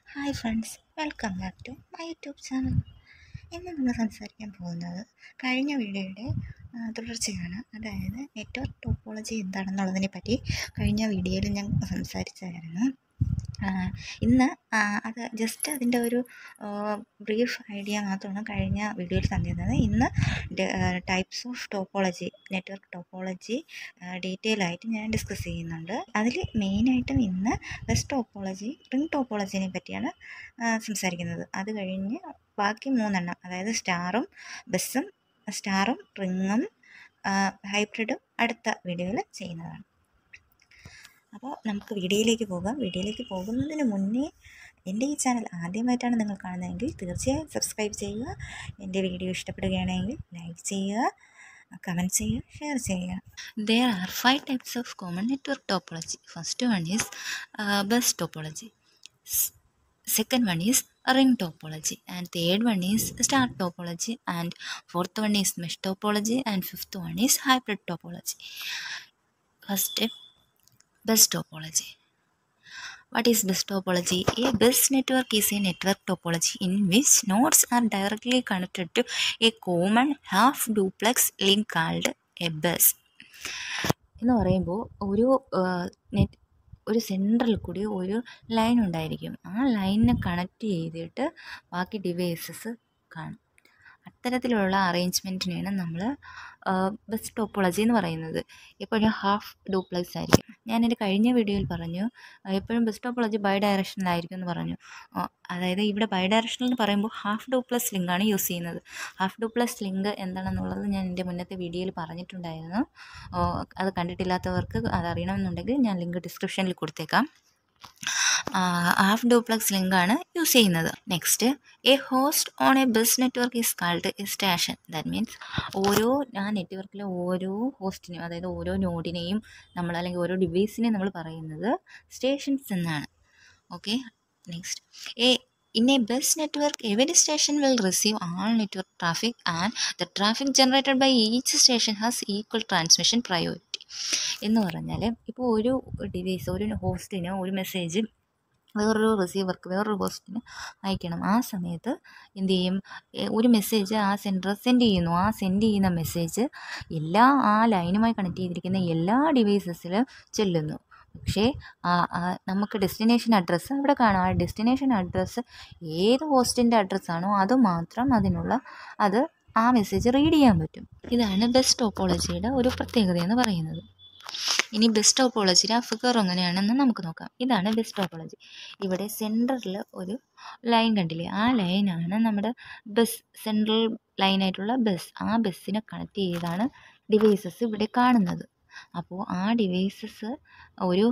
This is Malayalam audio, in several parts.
Hi friends welcome back to my YouTube channel ഇന്ന് നമ്മൾ സംസാരിക്കാൻ പോകുന്നത് കഴിഞ്ഞ വീഡിയോയുടെ ആ, തുടർച്ചയാണ് അതായത് നെറ്റ്വർക്ക് ടോപ്പോളജി എന്താണെന്നുള്ളതിനെ പറ്റി കഴിഞ്ഞ വീഡിയോയിൽ ഞാൻ സംസാരിച്ചായിരുന്നു ആ, ഇന്ന് ആ, അത് ജസ്റ്റ് അതിൻ്റെ ഒരു ബ്രീഫ് ഐഡിയ മാത്രമാണ് കഴിഞ്ഞ വീഡിയോയിൽ തന്നിരുന്നത് ഇന്ന് types of topology network topology detail ആയിട്ട് ഞാൻ ഡിസ്കസ് ചെയ്യുന്നുണ്ട് അതിൽ മെയിനായിട്ടും ഇന്ന് ബെസ്റ്റ് ടോപ്പോളജി റിംഗ് ടോപ്പോളജിനെ പറ്റിയാണ് ആ, സംസാരിക്കുന്നത് അത് കഴിഞ്ഞ് ബാക്കി മൂന്നെണ്ണം അതായത് സ്റ്റാറും ബസ്സും സ്റ്റാറും റിങ്ങും ഹൈബ്രിഡും അടുത്ത വീഡിയോയിൽ ചെയ്യുന്നതാണ് അപ്പോൾ നമുക്ക് വീഡിയോയിലേക്ക് പോകാം വീഡിയോയിലേക്ക് പോകുന്നതിന് മുന്നേ എൻ്റെ ഈ ചാനൽ ആദ്യമായിട്ടാണ് നിങ്ങൾ കാണുന്നതെങ്കിൽ തീർച്ചയായും സബ്സ്ക്രൈബ് ചെയ്യുക എൻ്റെ വീഡിയോ ഇഷ്ടപ്പെടുകയാണെങ്കിൽ ലൈക്ക് ചെയ്യുക കമൻറ്റ് ചെയ്യുക ഷെയർ ചെയ്യുക there are five types of common network topology first one is bus topology second one is ring topology and third one is star topology and fourth one is mesh topology and fifth one is hybrid topology first bus topology what is bus topology a bus network is a network topology in which nodes are directly connected to a common half duplex link called a bus എന്ന് പറയുമ്പോൾ ഒരു നെറ്റ് ഒരു സെൻറ്ററിൽ കൂടി ഒരു ലൈൻ ഉണ്ടായിരിക്കും ആ ലൈനിനെ കണക്ട് ചെയ്തിട്ട് ബാക്കി ഡിവൈസസ് കാണും അത്തരത്തിലുള്ള അറേഞ്ച്മെൻറ്റിനെയാണ് നമ്മൾ ബസ് ടോപ്പോളജി എന്ന് പറയുന്നത് എപ്പോഴും ഹാഫ് ഡ്യൂപ്ലക്സ് ആയിരിക്കും ഞാൻ എൻ്റെ കഴിഞ്ഞ വീഡിയോയിൽ പറഞ്ഞു ആ, എപ്പോഴും ബസ് ടോപ്പോളജി ബൈ ഡയറക്ഷനിലായിരിക്കും എന്ന് പറഞ്ഞു ആ, അതായത് ഇവിടെ ബൈ ഡയറക്ഷണൽ എന്ന് പറയുമ്പോൾ ഹാഫ് ഡ്യൂപ്ലസ് ലിങ്കാണ് യൂസ് ചെയ്യുന്നത് ഹാഫ് ഡ്യൂപ്ലസ് ലിങ്ക് എന്താണെന്നുള്ളത് ഞാൻ എൻ്റെ മുന്നത്തെ വീഡിയോയിൽ പറഞ്ഞിട്ടുണ്ടായിരുന്നു ഓ, അത് കണ്ടിട്ടില്ലാത്തവർക്ക് അതറിയണമെന്നുണ്ടെങ്കിൽ ഞാൻ ലിങ്ക് ഡിസ്ക്രിപ്ഷനിൽ കൊടുത്തേക്കാം ഹാഫ് ഡ്യൂപ്ലക്സ് ലിങ്കാണ് യൂസ് ചെയ്യുന്നത് next a host on a bus network is called a station that means ഓരോ ആ നെറ്റ്വർക്കിലെ ഓരോ ഹോസ്റ്റിനെയും അതായത് ഓരോ നോഡിനെയും നമ്മൾ അല്ലെങ്കിൽ ഓരോ ഡിവൈസിനെയും നമ്മൾ പറയുന്നത് സ്റ്റേഷൻസ് എന്നാണ് okay next a In a bus network, every station will receive all network traffic and the traffic generated by each station has equal transmission priority. എന്ന് പറഞ്ഞാൽ ഇപ്പോൾ ഒരു ഡിവൈസ് ഒരു ഹോസ്റ്റിന് ഒരു മെസ്സേജ് വേറൊരു റിസീവർക്ക് വേറൊരു ഹോസ്റ്റിന് അയക്കണം ആ സമയത്ത് എന്ത് ചെയ്യും എ, ഒരു മെസ്സേജ് ആ സെൻറ്റർ സെൻഡ് ചെയ്യുന്നു ആ സെൻഡ് ചെയ്യുന്ന മെസ്സേജ് എല്ലാ ആ ലൈനുമായി കണക്ട് ചെയ്തിരിക്കുന്ന എല്ലാ ഡിവൈസസിലും ചെല്ലുന്നു പക്ഷേ ആ ആ നമുക്ക് ഡെസ്റ്റിനേഷൻ അഡ്രസ്സ് അവിടെ കാണാം ആ ഡെസ്റ്റിനേഷൻ അഡ്രസ്സ് ഏത് ഹോസ്റ്റിൻ്റെ അഡ്രസ്സാണോ അത് മാത്രം അതിനുള്ള അത് ആ മെസ്സേജ് റീഡ് ചെയ്യാൻ പറ്റും ഇതാണ് ബസ് ടോപ്പോളജിയുടെ ഒരു പ്രത്യേകത എന്ന് പറയുന്നത് ഇനി ബസ് ടോപ്പോളജിയുടെ ആ ഫിഗർ എങ്ങനെയാണെന്ന് നമുക്ക് നോക്കാം ഇതാണ് ബസ് ടോപ്പോളജി ഇവിടെ സെൻറ്ററിൽ ഒരു ലൈൻ കണ്ടില്ലേ ആ ലൈനാണ് നമ്മുടെ ബസ് സെൻട്രൽ ലൈനായിട്ടുള്ള ബസ് ആ ബസ്സിനെ കണക്ട് ചെയ്താണ് ഡിവൈസസ് ഇവിടെ കാണുന്നത് അപ്പോൾ ആ ഡിവൈസസ് ഒരു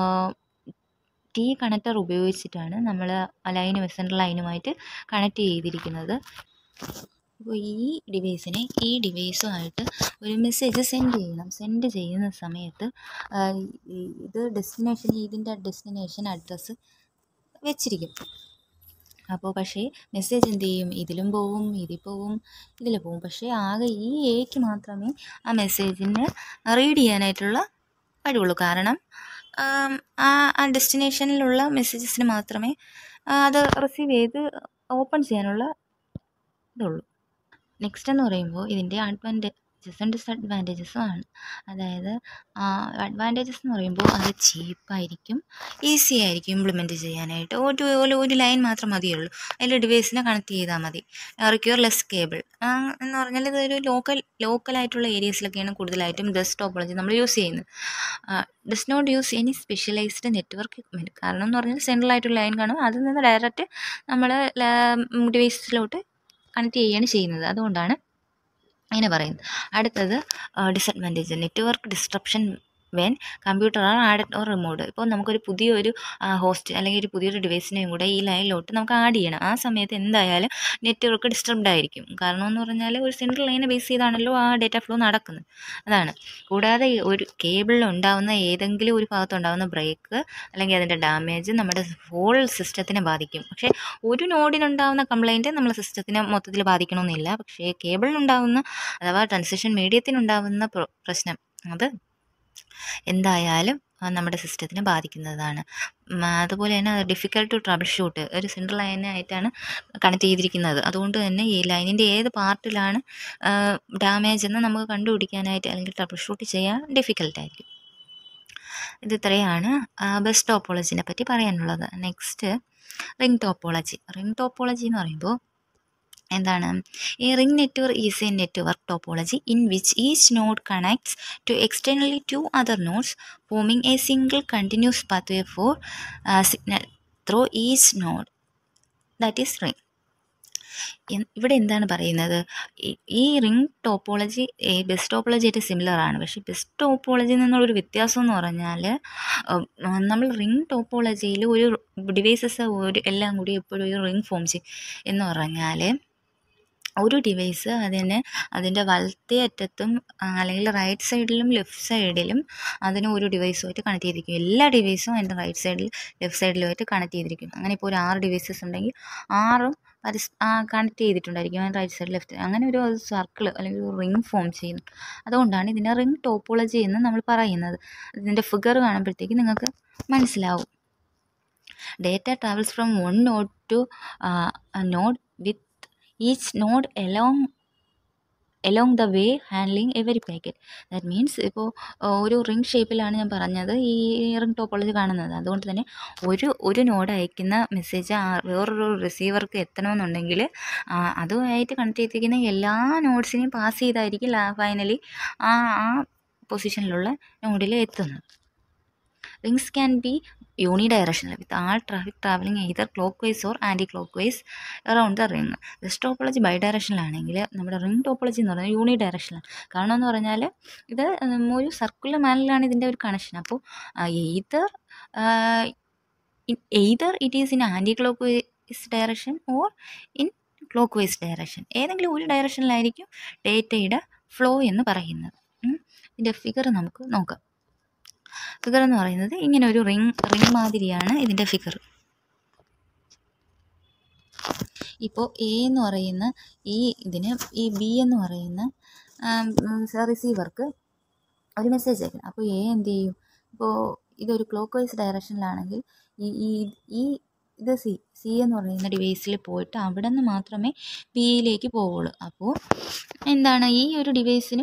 ടി കണക്ടർ ഉപയോഗിച്ചിട്ടാണ് നമ്മൾ ലൈൻ സെൻട്രൽ ലൈനുമായിട്ട് കണക്ട് ചെയ്തിരിക്കുന്നത് അപ്പോൾ ഈ ഡിവൈസിനെ ഈ ഡിവൈസുമായിട്ട് ഒരു മെസ്സേജ് സെൻഡ് ചെയ്യണം സെൻഡ് ചെയ്യുന്ന സമയത്ത് ആ, ഈ- ഇത് ഡെസ്റ്റിനേഷൻ ഇതിൻ്റെ ഡെസ്റ്റിനേഷൻ അഡ്രസ്സ് വെച്ചിരിക്കും അപ്പോൾ പക്ഷേ മെസ്സേജ് എന്ത് ചെയ്യും ഇതിലും പോവും ഇതിൽ പോവും ഇതിൽ പോവും പക്ഷേ ആകെ ഈ എക്ക് മാത്രമേ ആ മെസ്സേജിനെ റീഡ് ചെയ്യാനായിട്ടുള്ള കഴിവുള്ളൂ കാരണം ആം, ആ ആ ഡെസ്റ്റിനേഷനിലുള്ള മെസ്സേജസിന് മാത്രമേ ആ, അത് റിസീവ് ചെയ്ത് ഓപ്പൺ ചെയ്യാനുള്ള ഇതുള്ളൂ നെക്സ്റ്റ് എന്ന് പറയുമ്പോൾ ഇതിൻ്റെ അഡ്വാൻറ്റേജസും ഡിസഡ്വാൻറ്റേജസും ആണ് അതായത് അഡ്വാൻറ്റേജസ് എന്ന് പറയുമ്പോൾ അത് ചീപ്പായിരിക്കും ഈസി ആയിരിക്കും ഇംപ്ലിമെൻറ്റ് ചെയ്യാനായിട്ട് ഒരു ഒരു ഒരു ലൈൻ മാത്രം മതിയുള്ളൂ അതിൽ ഡിവൈസിനെ കണക്ട് ചെയ്താൽ മതി റിക്യൂർ ലെസ് കേബിൾ എന്ന് പറഞ്ഞാൽ ഇതൊരു ലോക്കൽ ലോക്കലായിട്ടുള്ള ഏരിയസിലൊക്കെയാണ് കൂടുതലായിട്ടും ബസ് ടോപ്പോളജി നമ്മൾ യൂസ് ചെയ്യുന്നത് does not use any specialised network equipment കാരണം എന്ന് പറഞ്ഞാൽ സെൻട്രൽ ആയിട്ടുള്ള ലൈൻ കാണും അതിൽ നിന്ന് ഡയറക്റ്റ് നമ്മൾ ഡിവൈസിലോട്ട് കണക്ട് ചെയ്യുകയാണ് ചെയ്യുന്നത് അതുകൊണ്ടാണ് അങ്ങനെ പറയുന്നത് അടുത്തത് disadvantage network disruption when computer are added or removed ഇപ്പോൾ നമുക്കൊരു പുതിയൊരു ഹോസ്റ്റ് അല്ലെങ്കിൽ ഒരു പുതിയൊരു ഡിവൈസിനെയും കൂടെ ഈ ലൈനിലോട്ട് നമുക്ക് ആഡ് ചെയ്യണം ആ സമയത്ത് എന്തായാലും നെറ്റ്വർക്ക് ഡിസ്റ്റർബ്ഡ് ആയിരിക്കും കാരണം എന്ന് പറഞ്ഞാൽ ഒരു സെൻട്രൽ ലൈനെ ബേസ് ചെയ്താണല്ലോ ആ ഡേറ്റ ഫ്ലോ നടക്കുന്നത് അതാണ് കൂടാതെ ഈ ഒരു കേബിളിൽ ഉണ്ടാകുന്ന ഏതെങ്കിലും ഒരു ഭാഗത്ത് ഉണ്ടാകുന്ന ബ്രേക്ക് അല്ലെങ്കിൽ അതിൻ്റെ ഡാമേജ് നമ്മുടെ ഹോൾ സിസ്റ്റത്തിനെ ബാധിക്കും പക്ഷേ ഒരു നോഡിനുണ്ടാകുന്ന കംപ്ലൈൻറ്റ് നമ്മളെ സിസ്റ്റത്തിനെ മൊത്തത്തിൽ ബാധിക്കണമെന്നില്ല പക്ഷേ കേബിളിനുണ്ടാകുന്ന അഥവാ ട്രാൻസിഷൻ മീഡിയത്തിനുണ്ടാകുന്ന പ്ര- പ്രശ്നം അത് എന്തായാലും നമ്മുടെ സിസ്റ്റത്തിനെ ബാധിക്കുന്നതാണ് ഉം, അതുപോലെ തന്നെ ഡിഫിക്കൽട്ട് ടു ട്രബിൾ ഷൂട്ട് ഒരു സെൻട്രൽ ലൈനായിട്ടാണ് കണക്ട് ചെയ്തിരിക്കുന്നത് അതുകൊണ്ട് തന്നെ ഈ ലൈനിൻ്റെ ഏത് പാർട്ടിലാണ് ഡാമേജ് എന്ന് നമുക്ക് കണ്ടുപിടിക്കാനായിട്ട് അല്ലെങ്കിൽ ട്രബിൾ ഷൂട്ട് ചെയ്യാൻ ഡിഫിക്കൽട്ടായിരിക്കും ഇത് ഇത്രയാണ് ബസ് ടോപ്പോളജിനെ പറ്റി പറയാനുള്ളത് next ring topology ring topology എന്ന് പറയുമ്പോൾ എന്താണ് ഈ ring network is a network topology in which each node connects to externally to other nodes forming a single continuous pathway for signal through each node that is ring ഇവിടെ എന്താണ് പറയുന്നത് ഈ- ഈ റിംഗ് ടോപ്പോളജി ഈ ബെസ് ടോപ്പോളജി ആയിട്ട് സിമിലർ ആണ് പക്ഷേ ബെസ് ടോപ്പോളജിയിൽ നിന്നുള്ളൊരു വ്യത്യാസം എന്ന് പറഞ്ഞാൽ നമ്മൾ റിംഗ് ടോപ്പോളജിയിൽ ഒരു ഡിവൈസസ് ഒരു എല്ലാം കൂടി എപ്പോഴും ഒരു റിംഗ് ഫോം ചെയ്യും എന്ന് പറഞ്ഞാൽ ഒരു ഡിവൈസ് അതിന് അതിൻ്റെ വലത്തേ അറ്റത്തും ആ, അല്ലെങ്കിൽ റൈറ്റ് സൈഡിലും ലെഫ്റ്റ് സൈഡിലും അതിന് ഒരു ഡിവൈസുമായിട്ട് കണക്ട് ചെയ്തിരിക്കും എല്ലാ ഡിവൈസും അതിൻ്റെ റൈറ്റ് സൈഡിൽ ലെഫ്റ്റ് സൈഡിലുമായിട്ട് കണക്ട് ചെയ്തിരിക്കും അങ്ങനെ ഇപ്പോൾ ഒരു ആറ് ഡിവൈസസ് ഉണ്ടെങ്കിൽ ആറും പരസ് കണക്ട് ചെയ്തിട്ടുണ്ടായിരിക്കും അതിൻ്റെ റൈറ്റ് സൈഡ് ലെഫ്റ്റ് അങ്ങനെ ഒരു സർക്കിൾ അല്ലെങ്കിൽ ഒരു റിംഗ് ഫോം ചെയ്യുന്നു അതുകൊണ്ടാണ് ഇതിനെ റിംഗ് ടോപ്പോളജി എന്ന് നമ്മൾ പറയുന്നത് ഇതിൻ്റെ ഫിഗർ കാണുമ്പോഴത്തേക്ക് നിങ്ങൾക്ക് മനസ്സിലാവും data travels from one node to node with each node along along the way handling every packet that means ഇപ്പോൾ ഒരു റിംഗ് ഷേപ്പിലാണ് ഞാൻ പറഞ്ഞത് ഈ റിംഗ് ടോപ്പോളജി കാണുന്നത് അതുകൊണ്ട് തന്നെ ഒരു ഒരു നോഡ് അയക്കുന്ന മെസ്സേജ് വേറൊരു റിസീവർക്ക് എത്തണമെന്നുണ്ടെങ്കിൽ ആ, അതുമായിട്ട് കണക്ട് ചെയ്തിരിക്കുന്ന എല്ലാ നോട്ട്സിനെയും പാസ് ചെയ്തായിരിക്കും ഫൈനലി ആ ആ പൊസിഷനിലുള്ള നോഡിൽ എത്തുന്നത് rings can be unidirectional with all traffic travelling either clockwise or anticlockwise around the ring bus topology ബൈ ഡയറക്ഷനിലാണെങ്കിൽ നമ്മുടെ റിംഗ് ടോപ്പോളജി എന്ന് പറയുന്നത് യൂണി ഡയറക്ഷനാണ് കാരണം എന്ന് പറഞ്ഞാൽ ഇത് ഉം, ഒരു സർക്കുലർ മാനിലാണ് ഇതിൻ്റെ ഒരു കണക്ഷൻ അപ്പോൾ either either it is in clock vice direction or in clock vice direction ഏതെങ്കിലും ഒരു ഡയറക്ഷനിലായിരിക്കും ഡേറ്റയുടെ ഫ്ലോ എന്ന് പറയുന്നത് ഉം. ഇതിൻ്റെ ഫിഗർ നമുക്ക് നോക്കാം ഫിഗർ എന്ന് പറയുന്നത് ഇങ്ങനെ ഒരു റിംഗ് റിംഗ് മാതിരിയാണ് ഇതിൻ്റെ ഫിഗർ ഇപ്പോൾ എ എന്ന് പറയുന്ന ഈ ഇതിന് ഈ ബി എന്ന് പറയുന്ന റിസീവർക്ക് ഒരു മെസ്സേജ് അയക്കണം അപ്പോൾ എ എന്ത് ചെയ്യും ഇപ്പോൾ ഇതൊരു ക്ലോക്ക് വൈസ് ഡയറക്ഷനിലാണെങ്കിൽ ഈ ഈ ഈ ഇത് സി സി എന്ന് പറയുന്ന ഡിവൈസിൽ പോയിട്ട് അവിടെ നിന്ന് മാത്രമേ ബിയിലേക്ക് പോവുള്ളൂ അപ്പോൾ എന്താണ് ഈ ഒരു ഡിവൈസിനും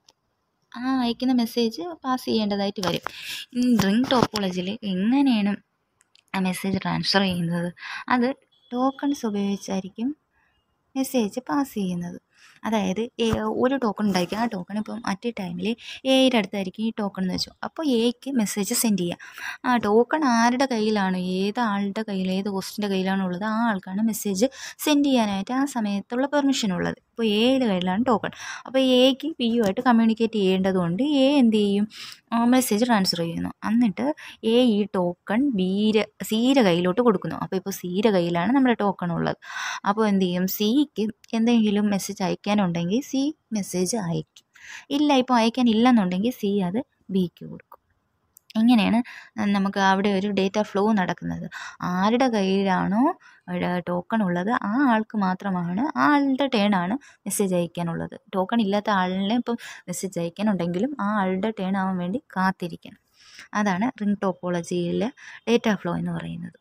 ആ അയക്കുന്ന മെസ്സേജ് പാസ് ചെയ്യേണ്ടതായിട്ട് വരും റിംഗ് ടോപ്പോളജിയിൽ എങ്ങനെയാണ് ആ മെസ്സേജ് ട്രാൻസ്ഫർ ചെയ്യുന്നത് അത് ടോക്കൺസ് ഉപയോഗിച്ചായിരിക്കും മെസ്സേജ് പാസ് ചെയ്യുന്നത് അതായത് എ- ഒരു ടോക്കൺ ഉണ്ടായിരിക്കും ആ ടോക്കൺ ഇപ്പം അറ്റ് എ ടൈമിൽ എയുടെ അടുത്തായിരിക്കും ഈ ടോക്കൺ എന്ന് വെച്ചു അപ്പോൾ എക്ക് മെസ്സേജ് സെൻഡ് ചെയ്യാം ആ ടോക്കൺ ആരുടെ കയ്യിലാണോ ഏത് ആളുടെ കയ്യിൽ ഏത് ഹോസ്റ്റിൻ്റെ കയ്യിലാണോ ഉള്ളത് ആ ആൾക്കാണ് മെസ്സേജ് സെൻഡ് ചെയ്യാനായിട്ട് ആ സമയത്തുള്ള പെർമിഷൻ ഉള്ളത് ഇപ്പോൾ എയുടെ കയ്യിലാണ് ടോക്കൺ അപ്പോൾ എക്ക് പി യുമായിട്ട് കമ്മ്യൂണിക്കേറ്റ് ചെയ്യേണ്ടതുകൊണ്ട് എ എന്ത് ചെയ്യും മെസ്സേജ് ട്രാൻസ്ഫർ ചെയ്യുന്നു എന്നിട്ട് എ ഈ ടോക്കൺ ബീരെ സിയുടെ കയ്യിലോട്ട് കൊടുക്കുന്നു അപ്പോൾ ഇപ്പോൾ സിയുടെ കയ്യിലാണ് നമ്മുടെ ടോക്കൺ ഉള്ളത് അപ്പോൾ എന്ത് ചെയ്യും സിക്ക് എന്തെങ്കിലും മെസ്സേജ് അയക്കാനുണ്ടെങ്കിൽ സി മെസ്സേജ് അയക്കും ഇല്ല ഇപ്പോൾ അയക്കാനില്ലെന്നുണ്ടെങ്കിൽ സി അത് ബിക്ക് കൊടുക്കും ഇങ്ങനെയാണ് നമുക്ക് അവിടെ ഒരു ഡേറ്റ ഫ്ലോ നടക്കുന്നത് ആരുടെ കയ്യിലാണോ ടോക്കൺ ഉള്ളത് ആ ആൾക്ക് മാത്രമാണ് ആ ആളുടെ ടേൺ ആണ് മെസ്സേജ് അയക്കാനുള്ളത് ടോക്കൺ ഇല്ലാത്ത ആളിനെ ഇപ്പം മെസ്സേജ് അയക്കാനുണ്ടെങ്കിലും ആ ആളുടെ ടേൺ ആവാൻ വേണ്ടി കാത്തിരിക്കണം അതാണ് റിംഗ് ടോപ്പോളജിയിലെ ഡേറ്റ ഫ്ലോ എന്ന് പറയുന്നത്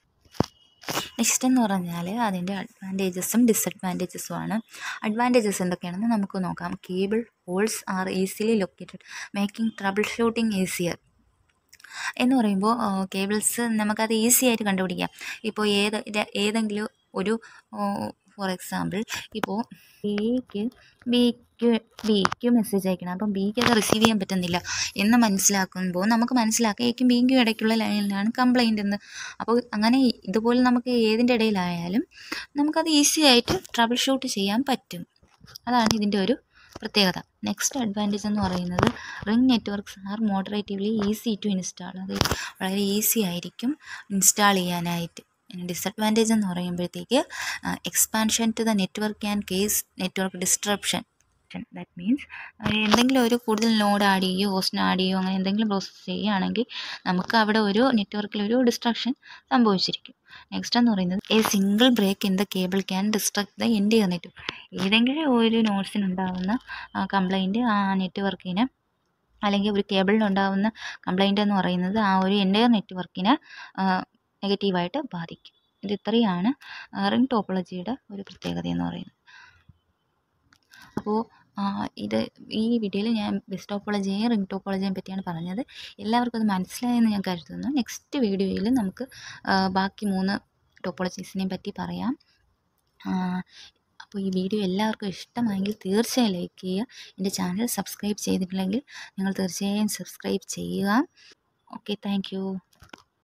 നെക്സ്റ്റ് എന്ന് പറഞ്ഞാൽ അതിൻ്റെ അഡ്വാൻറ്റേജസും ഡിസഡ്വാൻറ്റേജസും ആണ് അഡ്വാൻറ്റേജസ് എന്തൊക്കെയാണെന്ന് നമുക്ക് നോക്കാം cable holes are easily located making troubleshooting easier എന്ന് പറയുമ്പോൾ കേബിൾസ് നമുക്കത് ഈസി ആയിട്ട് കണ്ടുപിടിക്കാം ഇപ്പോൾ ഏത് ര- ഏതെങ്കിലും ഒരു ഫോർ എക്സാമ്പിൾ ഇപ്പോൾ എക്ക് ബിക്ക് ബിക്ക് മെസ്സേജ് അയക്കണം അപ്പം ബിക്ക് അത് റിസീവ് ചെയ്യാൻ പറ്റുന്നില്ല എന്ന് മനസ്സിലാക്കുമ്പോൾ നമുക്ക് മനസ്സിലാക്കാം എക്കും ബിക്കും ഇടയ്ക്കുള്ള ലൈനിലാണ് കംപ്ലൈൻ്റ് എന്ന് അപ്പോൾ അങ്ങനെ ഇതുപോലെ നമുക്ക് ഏതിൻ്റെ ഇടയിലായാലും നമുക്കത് ഈസി ആയിട്ട് ട്രബിൾ ഷൂട്ട് ചെയ്യാൻ പറ്റും അതാണ് ഇതിൻ്റെ ഒരു പ്രത്യേകത നെക്സ്റ്റ് അഡ്വാൻറ്റേജ് എന്ന് പറയുന്നത് ring networks are moderately easy to install അത് വളരെ ഈസി ആയിരിക്കും ഇൻസ്റ്റാൾ ചെയ്യാനായിട്ട് ഡിസഡ്വാൻറ്റേജ് എന്ന് പറയുമ്പോഴത്തേക്ക് expansion to the network and case network disruption that means എന്തെങ്കിലും ഒരു കൂടുതൽ നോഡ് ആഡ് ചെയ്യുകയോ ഹോസ്റ്റിന് ആഡ് ചെയ്യുകയോ അങ്ങനെ എന്തെങ്കിലും പ്രോസസ്സ് ചെയ്യുകയാണെങ്കിൽ നമുക്ക് അവിടെ ഒരു നെറ്റ്വർക്കിൽ ഒരു ഡിസ്ട്രക്ഷൻ സംഭവിച്ചിരിക്കും നെക്സ്റ്റ് എന്ന് പറയുന്നത് a single break in the cable can distract the എൻ്റെ നെറ്റ്വർക്ക് ഏതെങ്കിലും ഒരു നോട്ട്സിനുണ്ടാകുന്ന കംപ്ലൈൻറ്റ് ആ നെറ്റ്വർക്കിനെ അല്ലെങ്കിൽ ഒരു കേബിളിനുണ്ടാകുന്ന കംപ്ലൈൻ്റ് എന്ന് പറയുന്നത് ആ ഒരു എൻ്റയർ നെറ്റ്വർക്കിനെ നെഗറ്റീവായിട്ട് ബാധിക്കും ഇത് ഇത്രയാണ് റിംഗ് ടോപ്പോളജിയുടെ ഒരു പ്രത്യേകത എന്ന് പറയുന്നത് അപ്പോൾ ഇത് ഈ വീഡിയോയിൽ ഞാൻ ബെസ്റ്റ് ടോപ്പോളജിയെയും റിംഗ് ടോപ്പോളജിയെയും പറ്റിയാണ് പറഞ്ഞത് എല്ലാവർക്കും അത് മനസ്സിലായെന്ന് ഞാൻ കരുതുന്നു നെക്സ്റ്റ് വീഡിയോയിൽ നമുക്ക് ആ, ബാക്കി മൂന്ന് ടോപ്പോളജീസിനെയും പറ്റി പറയാം ആ, അപ്പോൾ ഈ വീഡിയോ എല്ലാവർക്കും ഇഷ്ടമായെങ്കിൽ തീർച്ചയായും ലൈക്ക് ചെയ്യുക എൻ്റെ ചാനൽ സബ്സ്ക്രൈബ് ചെയ്തിട്ടില്ലെങ്കിൽ നിങ്ങൾ തീർച്ചയായും സബ്സ്ക്രൈബ് ചെയ്യുക ഓക്കെ താങ്ക്